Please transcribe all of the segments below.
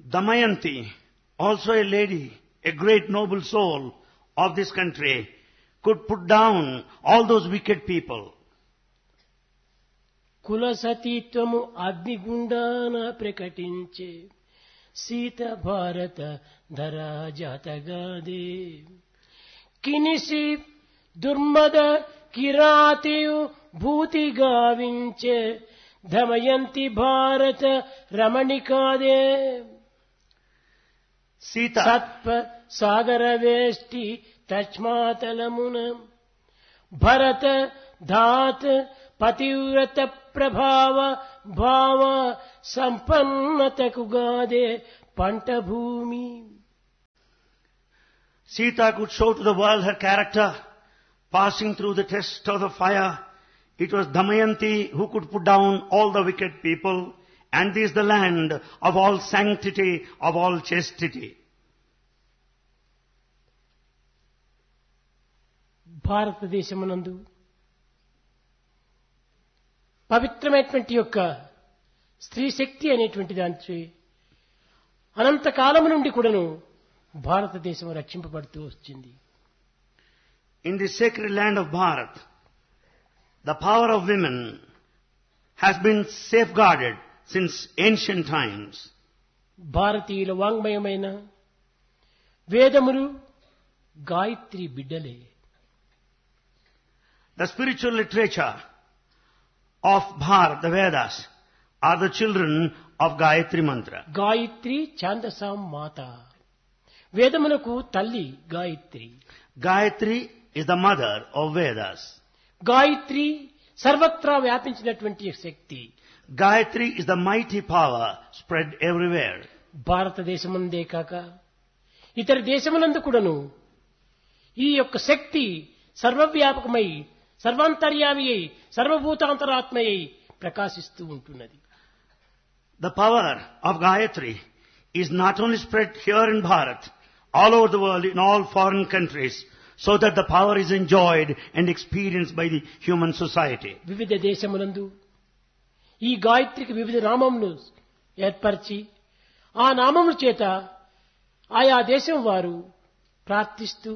Damayanti, also a lady, a great noble soul of this country, could put down all those wicked people. కుల సతీత్వము అగ్నిగుండాన ప్రకటించే సీత భారత ధరా జాతగాదే కినిసి దుర్మద కిరాతియు భూతి గావించే దమయంతి భారత రమణికాదే Sita, సత్ప సాగర వేష్టి తస్మాతలమున భరత ధాత్ పతివ్రత ప్రభావ భావ సంపన్నతకు గాదే పంట భూమి Sita could show to the world her character, passing through the test of the fire. It was Damayanti who could put down all the wicked people, and this the land of all sanctity, of all chastity. భారతదేశమునందు పవిత్రమైనటువంటి యొక్క స్త్రీ శక్తి అనేటువంటి దాని అనంతకాలము నుండి కూడాను భారతదేశం రక్షింపబడుతూ వచ్చింది In the sacred land of Bharat, the power of women has been safeguarded since ancient times. భారతీయుల వాంగ్మయమైన వేదములు గాయత్రి బిడ్డలే The spiritual literature of Bharat, the Vedas, are the children of Gayatri Mantra. Gayatri ఛాందసాం మాత వేదములకు తల్లి Gayatri Gayatri is the mother of Vedas. Gayatri సర్వత్రా వ్యాపించినటువంటి శక్తి Gayatri is the mighty power spread everywhere. భారతదేశమందే కాక ఇతర దేశములందు కూడాను ఈ యొక్క శక్తి సర్వవ్యాపకమై సర్వాంతర్యామి అయి సర్వభూతాంతరాత్మయ్యి ప్రకాశిస్తూ ఉంటున్నది The power of Gayatri is not only spread here in Bharat, all over the world, in all foreign countries, so that the power is enjoyed and experienced by the human society. వివిధ దేశములందు ఈ గాయత్రికి వివిధ నామములు ఏర్పరిచి ఆ నామముల చేత ఆయా దేశం వారు ప్రార్థిస్తూ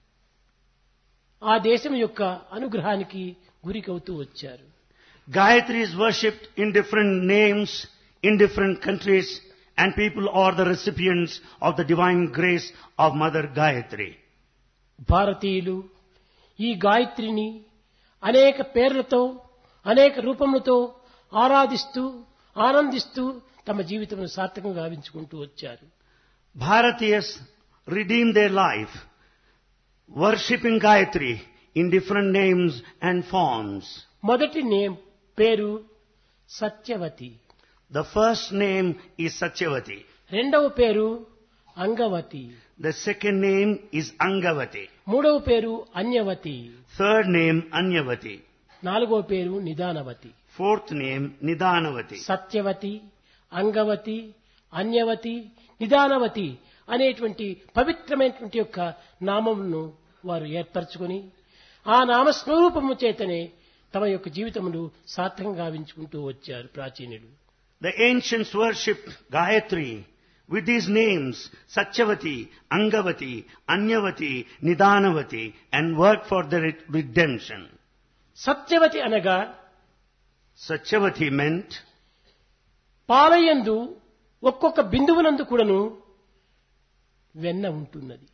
ఆ దేశం యొక్క అనుగ్రహానికి గురికవుతూ వచ్చారు Gayatri is worshipped in different names in different countries and people are the recipients of the divine grace of Mother Gayatri. భారతీయులు ఈ గాయత్రిని అనేక పేర్లతో అనేక రూపములతో ఆరాధిస్తూ ఆనందిస్తూ తమ జీవితం సార్థకంగా గావించుకుంటూ వచ్చారు Bharatiyas redeem their life worshipping Gayatri in different names and forms. మొదటి నేమ్ పేరు Satyavati The first name is Satyavati. రెండవ పేరు Angavati The second name is Angavati. మూడవ పేరు అన్యవతి Third name Anyavati. నాలుగవ పేరు నిదానవతి Fourth name Nidanavati. Satyavathi Angavati అన్యవతి నిదానవతి అనేటువంటి పవిత్రమైనటువంటి యొక్క నామమును వారు ఏర్పరచుకొని ఆ నామస్వరూపము చేతనే తమ యొక్క జీవితమును సార్థకంగా గావించుకుంటూ వచ్చారు ప్రాచీనులు The ancients worshipped Gayatri with these names Satyavati, Angavati, Anyavati, Nidanavati and worked for their redemption. Satyavathi అనగా Satyavati meant పాలయందు ఒక్కొక్క బిందువునందు కూడాను వెన్న ఉంటున్నది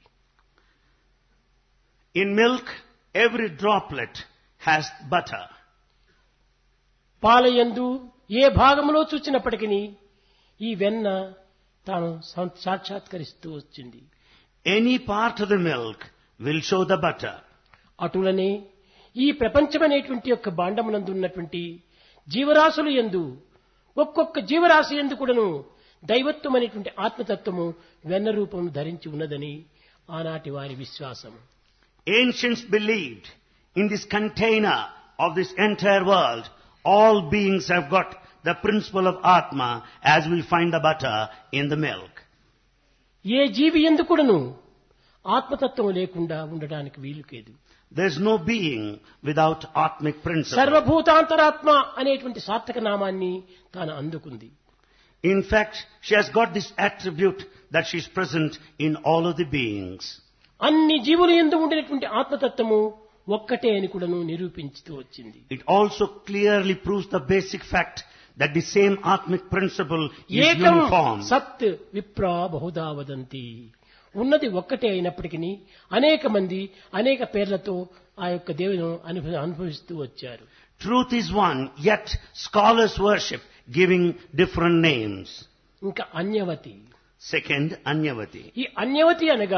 in milk every droplet has butter. పాలయందు ఏ భాగములో చూచినప్పటికీ ఈ వెన్న తాను సం- సాక్షాత్కరిస్తూ వచ్చింది Any part of the milk will show the butter. అటులనే ఈ ప్రపంచమనేటువంటి యొక్క భాండమునందు ఉన్నటువంటి జీవరాశులు ఎందు ఒక్కొక్క జీవరాశి ఎందు కూడాను దైవత్వం అనేటువంటి ఆత్మతత్వము వెన్న రూపం ధరించి ఉన్నదని ఆనాటి వారి విశ్వాసము Ancients believed in this container of this entire world, all beings have got the principle of Atma as we find the butter in the milk. ఏ జీవి ఎందు కూడాను ఆత్మతత్వం లేకుండా ఉండడానికి వీలు లేదు There's no being without Atmic principle. సర్వభూతాంతరాత్మ అనేటువంటి సార్థక నామాన్ని తాను అందుకుంది In fact, she has got this attribute that she is present in all of the beings. అన్ని జీవులు ఎందు ఉండినటువంటి ఆత్మతత్వము ఒక్కటే అని కూడాను నిరూపించుతూ వచ్చింది It also clearly proves the basic fact that the same Atmic principle is ఏకం uniform. సత్ విప్రా బహుదా వదంతి ఉన్నది ఒక్కటే అయినప్పటికీ అనేక మంది అనేక పేర్లతో ఆ యొక్క దేవుని అనుభ- అనుభవిస్తూ వచ్చారు Truth is one, yet scholars worship, giving different names. ఇంకా అన్యవతి Second, Anyavati. ఈ అన్యవతి అనగా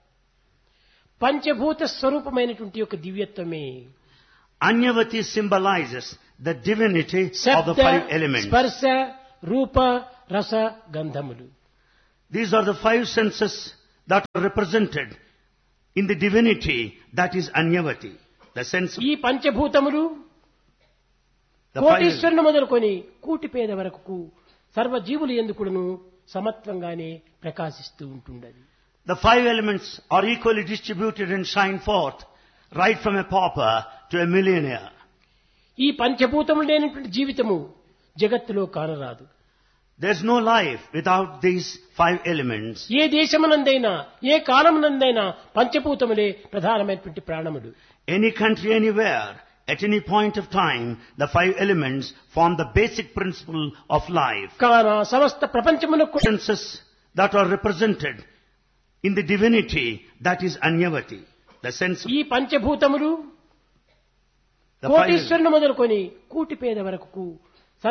పంచభూత స్వరూపమైనటువంటి యొక్క దివ్యత్వమే Anyavati symbolizes the divinity of the శబ్ద five elements. స్పర్శ రూప రస గంధములు These are the five senses that are represented in the divinity that is Anyavati. The sense of ఈ పంచభూతములు the five కోటీశ్వరుని మొదలుకొని కూటి పేద వరకు సర్వజీవులు ఎందుకును సమత్వంగానే ప్రకాశిస్తూ ఉంటుండది The five elements are equally distributed and shine forth, right from a pauper to a millionaire. ఈ పంచభూతములు లేనటువంటి జీవితము జగత్తులో కానరాదు There's no life without these five elements. ఏ దేశమునందైనా ఏ కాలమునందైనా పంచభూతములే ప్రధానమైనటువంటి ప్రాణములు Any country, anywhere, at any point of time, the five elements form the basic principle of life. కాన సమస్త ప్రపంచమునకు Senses that are represented in the divinity that is Anyavati. The sense of ఈ పంచభూతములు the five కోటీశ్వరుని మొదలుకొని కూటి పేద వరకు